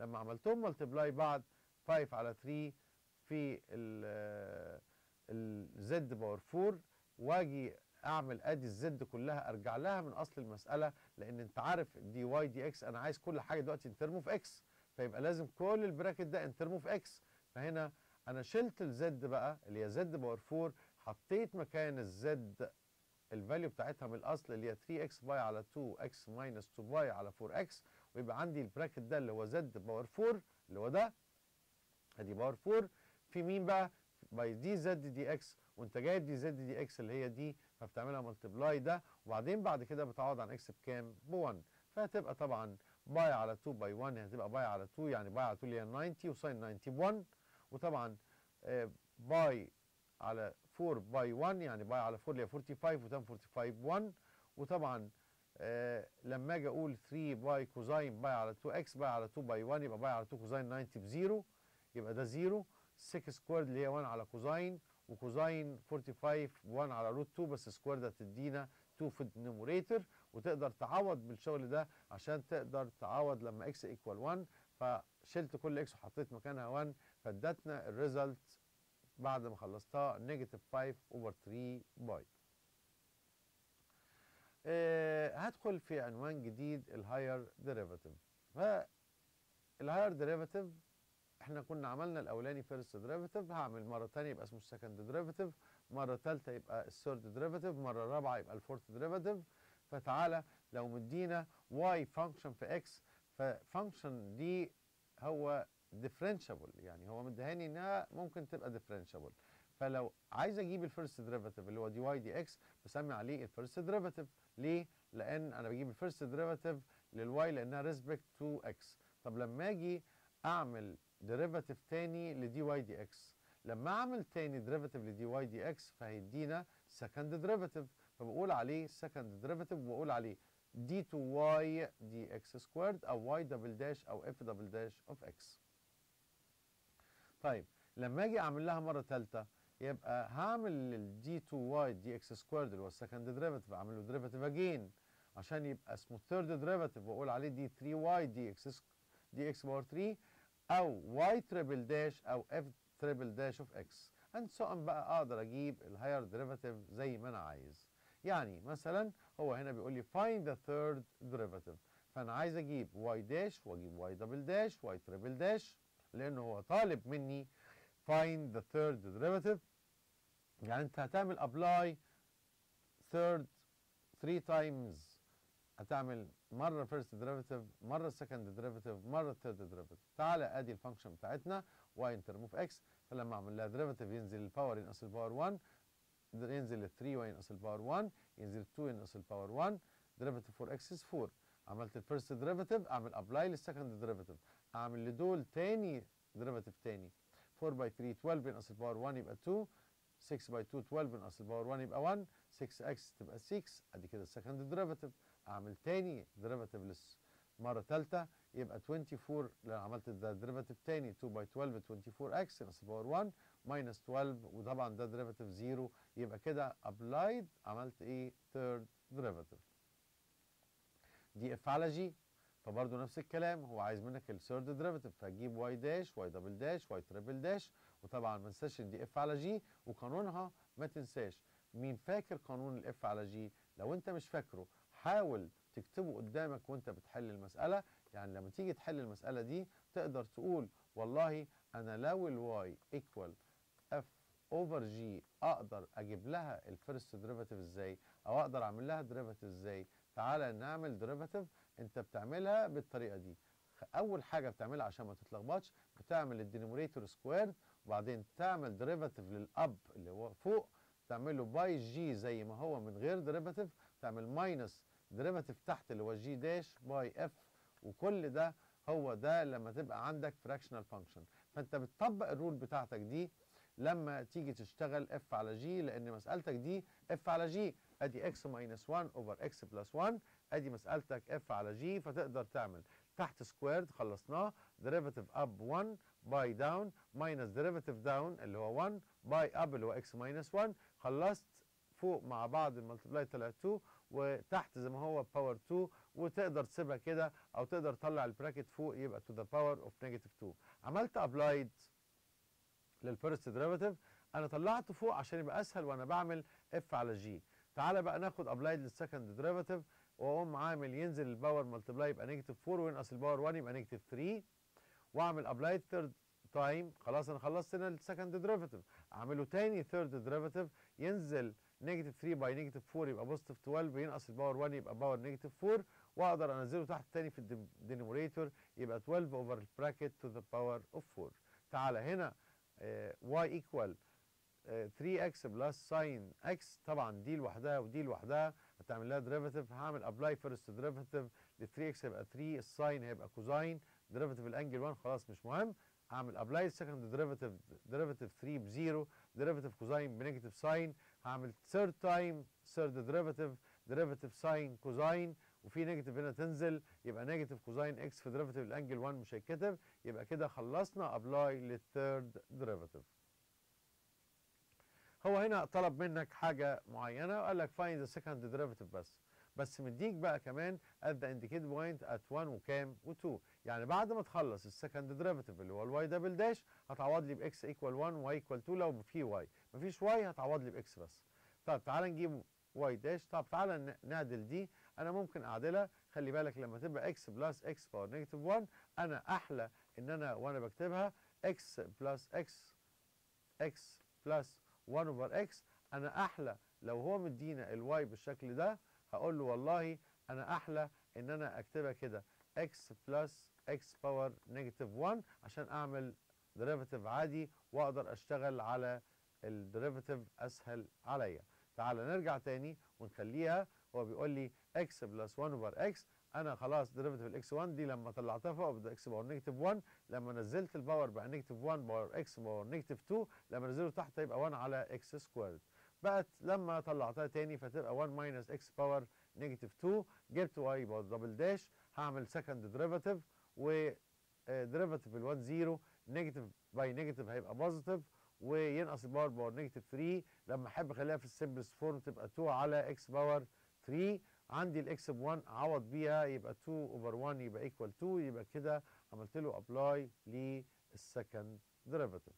S1: لما عملتهم ملتبلاي بعد 5 على 3 في ال الزد باور 4 واجي اعمل ادي الزد كلها ارجع لها من اصل المساله لان انت عارف دي واي دي اكس انا عايز كل حاجه دلوقتي ان ترم في اكس فيبقى لازم كل البراكت ده ان ترم في اكس فهنا انا شلت الزد بقى اللي هي زد باور 4 حطيت مكان الزد الفاليو بتاعتها من الاصل اللي هي 3 اكس باي على 2 اكس ماينس 2 باي على 4 اكس ويبقى عندي البراكت ده اللي هو زد باور 4 اللي هو ده ادي باور 4 في مين بقى باي دي زد دي اكس وانت جايب دي زد دي اكس اللي هي دي فبتعملها ملتبلاي ده وبعدين بعد كده بتعوض عن اكس بكام؟ ب 1 فهتبقى طبعا باي على 2 باي 1 هتبقى باي على 2 يعني باي على 2 اللي هي 90 وساين 90 ب 1 وطبعا آه باي على 4 باي 1 يعني باي على 4 اللي هي 45 وتم 45 ب 1 وطبعا آه لما اجي اقول 3 باي كوزاين باي على 2 اكس باي على 2 باي 1 يبقى باي على 2 كوزاين 90 بزيرو يبقى ده زيرو 6 سكويرد اللي هي 1 على كوزاين وكوزاين 45 1 على روت 2 بس سكوير ده تدينا 2 في النيموريتور وتقدر تعوض بالشغل ده عشان تقدر تعوض لما اكس ايكوال 1 فشلت كل اكس وحطيت مكانها 1 فادتنا الريزلت بعد ما خلصتها نيجاتيف 5 اوفر 3 باي. أه هدخل في عنوان جديد الهاير ديريفاتيف. فالهاير ديريفاتيف احنا كنا عملنا الاولاني فيرست ديريفاتيف هعمل مره ثانيه يبقى اسمه السكند ديريفاتيف مره ثالثه يبقى الثيرد ديريفاتيف مره رابعه يبقى الفورث ديريفاتيف فتعالى لو مدينا واي فانكشن في اكس ففانكشن دي هو ديفرنشابل يعني هو مديهاني انها ممكن تبقى ديفرنشابل فلو عايز اجيب الفيرست ديريفاتيف اللي هو دي واي دي اكس بسمي عليه الفيرست ديريفاتيف ليه؟ لان انا بجيب الفيرست ديريفاتيف للواي لانها ريسبكت تو اكس طب لما اجي اعمل ديريفاتيف تاني لدي واي دي اكس لما اعمل تاني ديريفاتيف لدي واي دي اكس فهيدينا سكند ديريفاتيف فبقول عليه سكند ديريفاتيف وبقول عليه دي تو واي دي اكس سكويرد او واي دبل داش او اف دبل داش اوف اكس طيب لما اجي اعمل لها مره ثالثه يبقى هعمل الدي 2 واي دي اكس سكويرد اللي هو السكند ديريفاتيف اعمل له ديريفاتيف اجين عشان يبقى اسمه ثيرد ديريفاتيف واقول عليه دي 3 واي دي اكس دي اكس باور 3 او واي تريبل داش او اف تريبل داش اوف اكس اند سو on بقى اقدر اجيب الهاير ديريفاتيف زي ما انا عايز يعني مثلا هو هنا بيقول لي find the third derivative فانا عايز اجيب واي داش واجيب واي دبل داش واي تريبل داش لانه هو طالب مني find the third derivative يعني انت هتعمل apply third three times هتعمل مره فيرست ديريفاتيف مره سكند ديريفاتيف مره ثيرد ديريفاتيف تعالى ادي الفانكشن بتاعتنا واي ان ترم اوف اكس فلما اعمل لها ديريفاتيف ينزل الباور ينقص الباور 1 ينزل ال 3 وينقص الباور 1 ينزل 2 ينقص الباور 1 ديريفاتيف فور اكس از 4 عملت الفيرست ديريفاتيف اعمل ابلاي للسكند ديريفاتيف اعمل لدول تاني ديريفاتيف تاني 4 باي 3 12 ينقص الباور 1 يبقى 2 6 باي 2 12 ينقص الباور 1 يبقى 1 6 اكس تبقى 6 ادي كده السكند ديريفاتيف اعمل تاني ديريفاتيف لس مره ثالثه يبقى 24 لو عملت ده ديريفاتيف تاني 2 باي 12 24 اكس ناقص الباور 1 ماينس 12 وطبعا ده ديريفاتيف 0 يبقى كده ابلايد عملت ايه ثيرد ديريفاتيف دي اف على جي فبرضه نفس الكلام هو عايز منك الثيرد ديريفاتيف فهتجيب واي داش واي دبل داش واي تريبل داش وطبعا ما تنساش دي اف على جي وقانونها ما تنساش مين فاكر قانون الاف على جي لو انت مش فاكره حاول تكتبه قدامك وانت بتحل المسألة يعني لما تيجي تحل المسألة دي تقدر تقول والله انا لو الواي ايكوال اف اوفر جي اقدر اجيب لها الفيرست ديريفاتيف ازاي او اقدر اعمل لها ديريفاتيف ازاي تعالى نعمل ديريفاتيف انت بتعملها بالطريقة دي اول حاجة بتعملها عشان ما تتلخبطش بتعمل الدينوميريتور سكوير وبعدين تعمل ديريفاتيف للاب اللي هو فوق تعمل له باي جي زي ما هو من غير ديريفاتيف تعمل ماينس ديريفاتيف تحت اللي هو جي داش باي اف وكل ده هو ده لما تبقى عندك فراكشنال فانكشن فانت بتطبق الرول بتاعتك دي لما تيجي تشتغل اف على جي لان مسالتك دي اف على جي ادي اكس ماينس 1 اوفر اكس بلس 1 ادي مسالتك اف على جي فتقدر تعمل تحت سكويرد خلصناه ديريفاتيف اب 1 باي داون ماينس ديريفاتيف داون اللي هو 1 باي اب اللي هو اكس ماينس 1 خلصت فوق مع بعض الملتبلاي طلع 2 وتحت زي ما هو باور 2 وتقدر تسيبها كده او تقدر تطلع البراكت فوق يبقى to the power of negative 2 عملت applied للفيرست ديريفاتيف انا طلعته فوق عشان يبقى اسهل وانا بعمل اف على جي تعالى بقى ناخد ابلايد للسكند ديريفاتيف واقوم عامل ينزل الباور ملتبلاي يبقى نيجاتيف 4 وينقص الباور 1 يبقى نيجاتيف 3 واعمل ابلايد ثيرد تايم خلاص انا خلصت هنا السكند ديريفاتيف اعمله تاني ثيرد ديريفاتيف ينزل نيجاتيف 3 باي نيجاتيف 4 يبقى بوزيتيف 12 ينقص الباور 1 يبقى باور نيجاتيف 4 واقدر انزله تحت تاني في الدينوميريتور يبقى 12 اوفر البراكت تو ذا باور اوف 4 تعالى هنا y equal 3x بلس ساين x طبعا دي لوحدها ودي لوحدها هتعمل لها ديريفاتيف هعمل ابلاي فيرست ديريفاتيف ل 3x هيبقى 3 الساين هيبقى كوزاين ديريفاتيف الانجل 1 خلاص مش مهم هعمل ابلاي سكند ديريفاتيف ديريفاتيف 3 بزيرو ديريفاتيف كوزاين بنيجاتيف ساين هعمل ثيرد تايم ثيرد ديريفاتيف ديريفاتيف ساين كوزاين وفي نيجاتيف هنا تنزل يبقى نيجاتيف كوزاين اكس في ديريفاتيف الانجل 1 مش هيتكتب يبقى كده خلصنا ابلاي للثيرد ديريفاتيف هو هنا طلب منك حاجه معينه وقال لك فايند ذا سكند ديريفاتيف بس بس مديك بقى كمان at the indicated point at 1 وكام و2 يعني بعد ما تخلص السكند ديريفاتيف اللي هو الواي دبل داش هتعوض لي باكس ايكوال 1 واي ايكوال 2 لو في واي مفيش واي هتعوض لي باكس بس طب تعالى نجيب واي داش طب تعالى نعدل دي انا ممكن اعدلها خلي بالك لما تبقى اكس بلس اكس باور نيجاتيف 1 انا احلى ان انا وانا بكتبها اكس بلس اكس اكس بلس 1 اوفر اكس انا احلى لو هو مدينا الواي بالشكل ده هقول له والله انا احلى ان انا اكتبها كده اكس بلس اكس باور نيجاتيف 1 عشان اعمل ديريفاتيف عادي واقدر اشتغل على الديريفاتيف اسهل عليا تعال نرجع تاني ونخليها هو بيقول لي اكس بلس 1 اوفر اكس انا خلاص ديريفاتيف الاكس 1 دي لما طلعتها فوق بدا اكس باور نيجاتيف 1 لما نزلت الباور بقى نيجاتيف 1 باور اكس باور نيجاتيف 2 لما نزله تحت يبقى 1 على اكس سكويرد بقت لما طلعتها تاني فتبقى 1 ماينس اكس باور نيجاتيف 2 جبت واي باور دبل داش هعمل سكند ديريفاتيف و ديريفاتيف ال 1 0 نيجاتيف باي نيجاتيف هيبقى بوزيتيف وينقص الباور باور نيجاتيف 3 لما احب اخليها في السمبلست فورم تبقى 2 على اكس باور 3 عندي الاكس ب 1 اعوض بيها يبقى 2 اوفر 1 يبقى ايكوال 2 يبقى كده عملت له ابلاي للسكند ديريفاتيف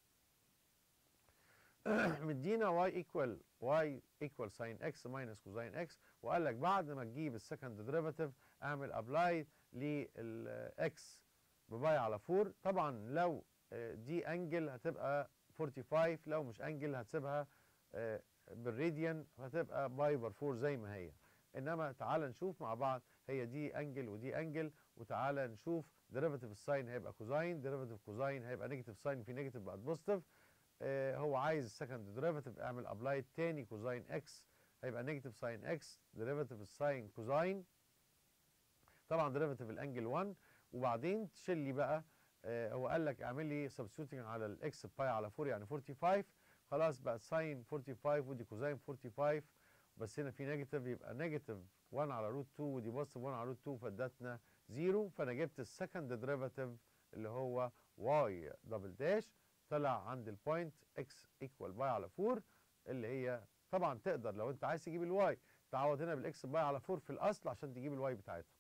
S1: مدينا y equal y equal sin x minus cosine x وقال لك بعد ما تجيب السكند ديريفاتيف اعمل ابلاي للاكس بباي على 4 طبعا لو دي انجل هتبقى 45 لو مش انجل هتسيبها بالراديان هتبقى باي بر 4 زي ما هي انما تعال نشوف مع بعض هي دي انجل ودي انجل وتعالى نشوف ديريفاتيف الساين هيبقى كوزاين ديريفاتيف كوزاين هيبقى نيجاتيف ساين في نيجاتيف بقت بوزيتيف آه هو عايز السكند ديريفاتيف اعمل ابلاي تاني كوزاين اكس هيبقى نيجاتيف ساين اكس ديريفاتيف الساين كوزاين طبعا ديريفاتيف الانجل 1 وبعدين تشيل لي بقى آه هو قال لك اعمل لي سبستيوتنج على الاكس باي على 4 يعني 45 خلاص بقى ساين 45 ودي كوزاين 45 بس هنا في نيجاتيف يبقى نيجاتيف 1 على روت 2 ودي بوزيتيف 1 على روت 2 فادتنا 0 فانا جبت السكند ديريفاتيف اللي هو واي دبل داش طلع عند البوينت اكس ايكوال باي على 4 اللي هي طبعا تقدر لو انت عايز تجيب الواي تعوض هنا بالاكس باي على 4 في الاصل عشان تجيب الواي بتاعتها.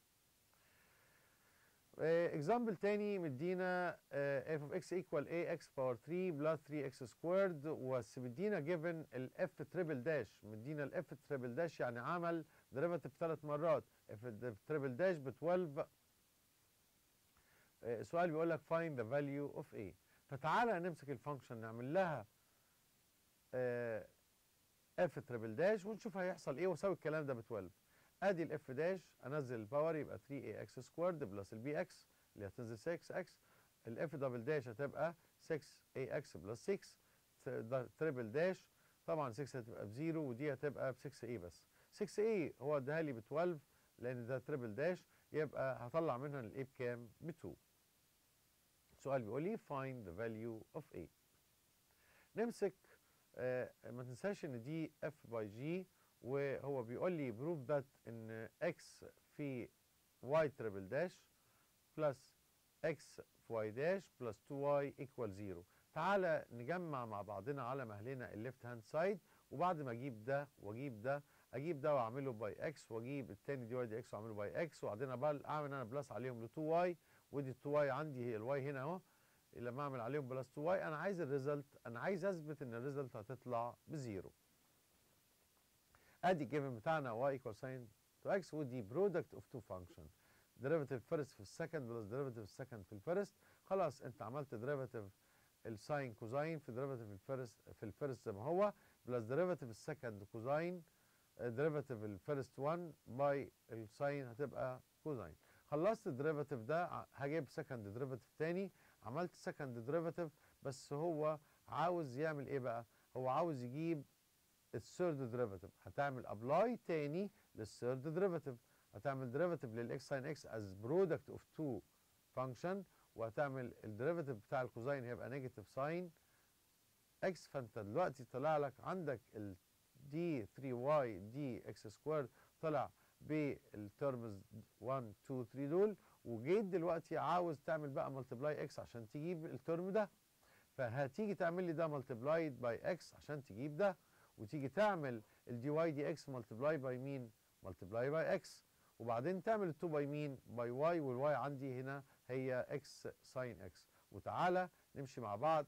S1: اكزامبل تاني مدينا اف اوف اكس ايكوال اي اكس باور 3 بلس 3 اكس سكويرد بس مدينا جيفن الاف تريبل داش مدينا الاف تريبل داش يعني عمل ديريفاتيف ثلاث مرات اف تريبل داش ب 12 السؤال بيقول لك find the value of a فتعالى نمسك الفانكشن نعمل لها اف تريبل داش ونشوف هيحصل ايه واساوي الكلام ده ب 12 ادي الاف داش انزل الباور يبقى 3 اي اكس سكويرد بلس البي اكس اللي هتنزل 6 اكس الاف دبل داش هتبقى 6 اي اكس بلس 6 تريبل داش طبعا 6 هتبقى بزيرو ودي هتبقى ب 6 اي بس 6 اي هو اداها لي ب 12 لان ده تريبل داش يبقى هطلع منها الاي بكام؟ ب 2 السؤال بيقول لي find the value of a نمسك آه ما تنساش ان دي اف باي جي وهو بيقول لي بروف ذات ان اكس في واي تريبل داش بلس اكس في واي داش بلس 2 واي ايكوال 0 تعالى نجمع مع بعضنا على مهلنا الليفت هاند سايد وبعد ما اجيب ده واجيب ده اجيب ده واعمله باي اكس واجيب التاني دي واي دي اكس واعمله باي اكس وبعدين بقى اعمل انا بلس عليهم ل 2 واي ودي 2 واي عندي هي الواي هنا اهو لما اعمل عليهم بلس 2 واي انا عايز الريزلت انا عايز اثبت ان الريزلت هتطلع بزيرو ادي الجيفن بتاعنا y equal sin to x ودي product of two function derivative first في السكند بلس derivative السكند في الفيرست خلاص انت عملت derivative الساين كوزاين في derivative الفيرست في الفيرست زي ما هو بلس derivative السكند كوزاين derivative الفيرست 1 باي الساين هتبقى كوزاين خلصت الديريفاتيف ده هجيب سكند ديريفاتيف تاني عملت سكند ديريفاتيف بس هو عاوز يعمل ايه بقى هو عاوز يجيب الثيرد ديريفاتيف هتعمل ابلاي تاني للثيرد ديريفاتيف هتعمل ديريفاتيف للاكس ساين اكس از برودكت اوف تو فانكشن وهتعمل الديريفاتيف بتاع الكوزاين هيبقى نيجاتيف ساين اكس فانت دلوقتي طلع لك عندك ال دي 3 واي دي اكس سكوير طلع بالترمز 1 2 3 دول وجيت دلوقتي عاوز تعمل بقى ملتبلاي اكس عشان تجيب الترم ده فهتيجي تعمل لي ده ملتبلايد باي اكس عشان تجيب ده وتيجي تعمل الدي واي دي اكس ملتبلاي باي مين ملتبلاي باي اكس وبعدين تعمل ال 2 باي مين باي واي والواي عندي هنا هي اكس ساين اكس وتعالى نمشي مع بعض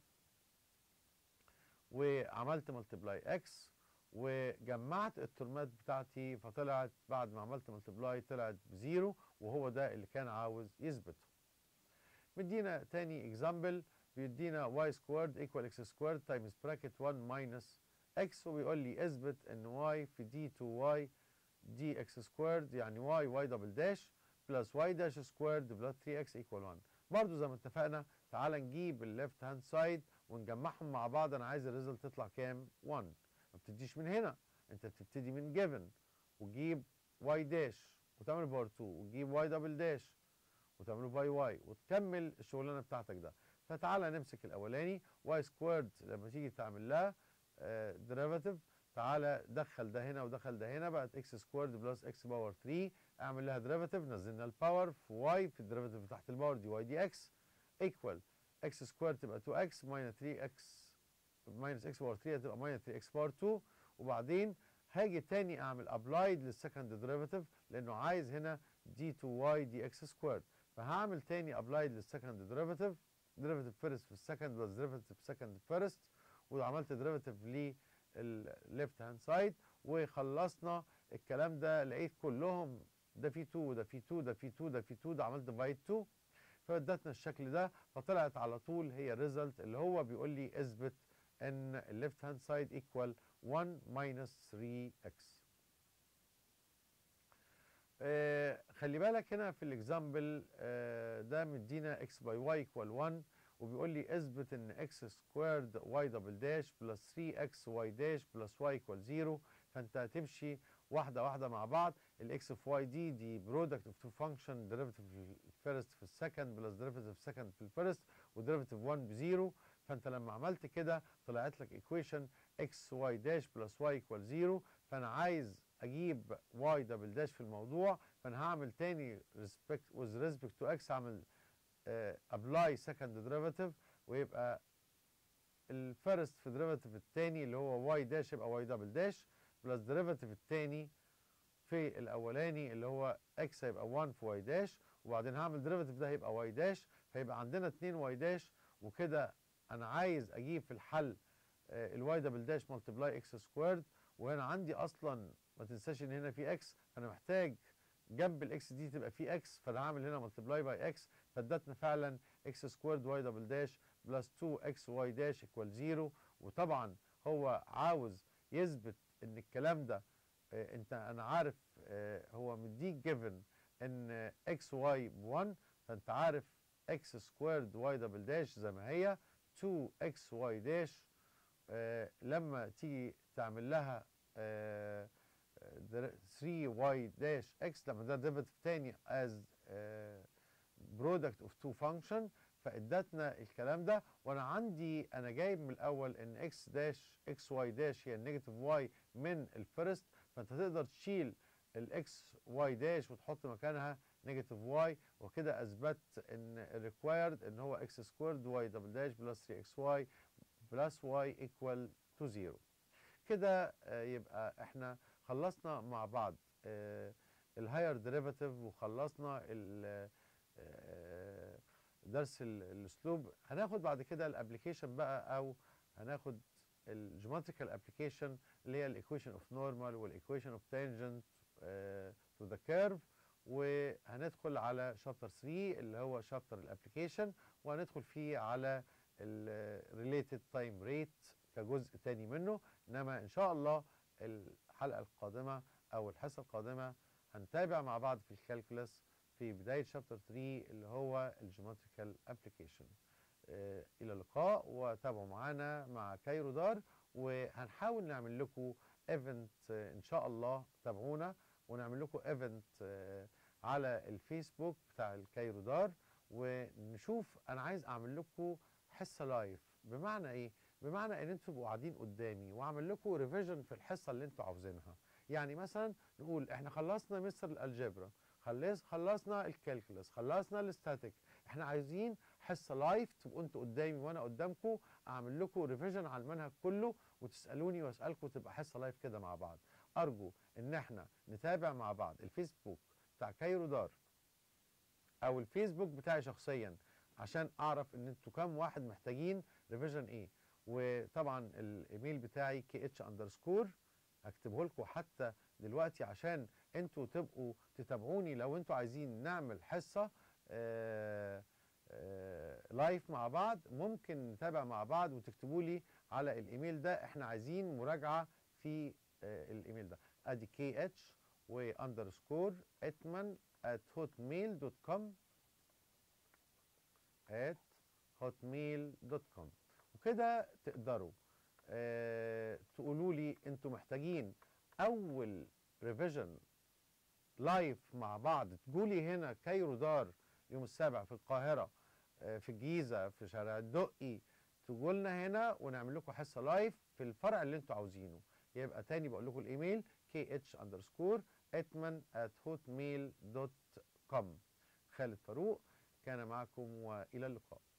S1: وعملت ملتبلاي اكس وجمعت الترمات بتاعتي فطلعت بعد ما عملت ملتبلاي طلعت بزيرو وهو ده اللي كان عاوز يثبته مدينا تاني اكزامبل بيدينا y سكويرد ايكوال x سكويرد تايمز براكت 1 ماينس x وبيقول لي اثبت ان y في دي 2 y دي x سكويرد يعني y y دبل داش بلس y داش سكويرد بلس 3x ايكوال 1 برضه زي ما اتفقنا تعال نجيب الليفت هاند سايد ونجمعهم مع بعض انا عايز الريزلت تطلع كام 1 ما بتبتديش من هنا انت بتبتدي من جيفن وتجيب واي داش وتعمل باور 2 وتجيب واي دبل داش وتعمله باي واي وتكمل الشغلانه بتاعتك ده فتعالى نمسك الاولاني واي سكويرد لما تيجي تعمل لها ديريفاتيف تعالى دخل ده هنا ودخل ده هنا بقت اكس سكويرد بلس اكس باور 3 اعمل لها ديريفاتيف نزلنا الباور في واي في الديريفاتيف تحت الباور دي واي دي اكس ايكوال اكس سكويرد تبقى 2 اكس ماينس 3 اكس ماينس اكس باور 3 هتبقى ماينس 3 اكس باور 2 وبعدين هاجي تاني اعمل ابلايد للسكند ديريفاتيف لانه عايز هنا دي 2 واي دي اكس سكويرد فهعمل تاني ابلايد للسكند ديريفاتيف ديريفاتيف فيرست في السكند بلس ديريفاتيف سكند فيرست وعملت ديريفاتيف للليفت هاند سايد وخلصنا الكلام ده لقيت كلهم ده في 2 وده في 2 ده في 2 ده في 2 ده عملت ديفايد 2 فادتنا الشكل ده فطلعت على طول هي الريزلت اللي هو بيقول لي اثبت ان الليفت هاند سايد ايكوال 1 ماينس 3 اكس آه خلي بالك هنا في الاكزامبل آه ده مدينا اكس باي واي ايكوال 1 وبيقول لي اثبت ان اكس سكويرد واي دبل داش بلس 3 اكس واي داش بلس واي ايكوال 0 فانت هتمشي واحده واحده مع بعض الاكس في واي دي دي برودكت اوف تو فانكشن ديريفيتيف في الفيرست في السكند بلس ديريفيتيف سكند في الفيرست وديريفيتيف 1 بزيرو فانت لما عملت كده طلعت لك ايكويشن اكس واي داش بلس واي ايكوال 0 فانا عايز اجيب واي دبل داش في الموضوع فانا هعمل تاني ريسبكت وذ ريسبكت تو اكس هعمل ابلاي سكند ديريفيتيف ويبقى الفيرست في ديريفيتيف الثاني اللي هو واي داش يبقى واي دبل داش بلس ديريفيتيف الثاني في الاولاني اللي هو اكس هيبقى 1 في واي داش وبعدين هعمل ديريفيتيف ده هيبقى واي داش فيبقى عندنا 2 واي داش وكده انا عايز اجيب في الحل الواي دبل داش ملتبلاي اكس سكويرد وهنا عندي اصلا ما تنساش ان هنا في اكس فانا محتاج جنب الاكس دي تبقى في اكس فانا هعمل هنا ملتبلاي باي اكس فادتنا فعلا اكس سكويرد واي دبل داش بلس 2 اكس واي داش ايكوال 0 وطبعا هو عاوز يثبت ان الكلام ده آه انت انا عارف آه هو مديك جيفن ان اكس واي ب 1 فانت عارف اكس سكويرد واي دبل داش زي ما هي 2 اكس واي داش آه لما تيجي تعمل لها 3 واي داش اكس لما ده ديفيتيف تاني از برودكت اوف تو فانكشن فادتنا الكلام ده وانا عندي انا جايب من الاول ان اكس داش اكس واي داش هي النيجاتيف واي من الفيرست فانت تقدر تشيل الاكس واي داش وتحط مكانها نيجاتيف واي وكده اثبت ان الريكوايرد ان هو اكس سكويرد واي دبل داش بلس 3 اكس واي بلس واي ايكوال تو 0 كده يبقى احنا خلصنا مع بعض آه الهاير ديريفاتيف وخلصنا ال- آه، درس ال- الاسلوب هناخد بعد كده الابلكيشن بقى او هناخد الجيومتريكال ابلكيشن اللي هي الايكويشن اوف نورمال والايكويشن اوف تانجنت تو ذا كيرف وهندخل على شابتر 3 اللي هو شابتر الابلكيشن وهندخل فيه على الريليتد تايم ريت كجزء تاني منه انما ان شاء الله الحلقه القادمه او الحصه القادمه هنتابع مع بعض في الكالكولس في بدايه شابتر 3 اللي هو الجيومتريكال ابلكيشن الى اللقاء وتابعوا معانا مع كايرو دار وهنحاول نعمل لكم ايفنت ان شاء الله تابعونا ونعمل لكم ايفنت على الفيسبوك بتاع الكايرو دار ونشوف انا عايز اعمل لكم حصه لايف بمعنى ايه بمعنى ان انتوا تبقوا قاعدين قدامي واعمل لكم ريفيجن في الحصه اللي انتوا عاوزينها يعني مثلا نقول احنا خلصنا مستر الالجبرا خلص خلصنا الكالكولس خلصنا الاستاتيك احنا عايزين حصه لايف تبقوا انتوا قدامي وانا قدامكم اعمل لكم ريفيجن على المنهج كله وتسالوني واسالكم تبقى حصه لايف كده مع بعض ارجو ان احنا نتابع مع بعض الفيسبوك بتاع كايرو دار او الفيسبوك بتاعي شخصيا عشان اعرف ان انتوا كام واحد محتاجين ريفيجن ايه وطبعا الايميل بتاعي كي اتش اندرسكور هكتبه لكم حتى دلوقتي عشان انتوا تبقوا تتابعوني لو انتوا عايزين نعمل حصه آه آه لايف مع بعض ممكن نتابع مع بعض وتكتبوا لي على الايميل ده احنا عايزين مراجعه في آه الايميل ده ادي كي اتش واندرسكور اتمن at hotmail.com at hotmail.com وكده تقدروا آه تقولوا لي انتوا محتاجين اول ريفيجن لايف مع بعض تقولي هنا كايرو دار يوم السابع في القاهرة آه في الجيزة في شارع الدقي تقولنا هنا ونعمل لكم حصة لايف في الفرع اللي انتوا عاوزينه يبقى تاني بقول لكم الايميل kh underscore اتمن at hotmail.com خالد فاروق كان معكم والى اللقاء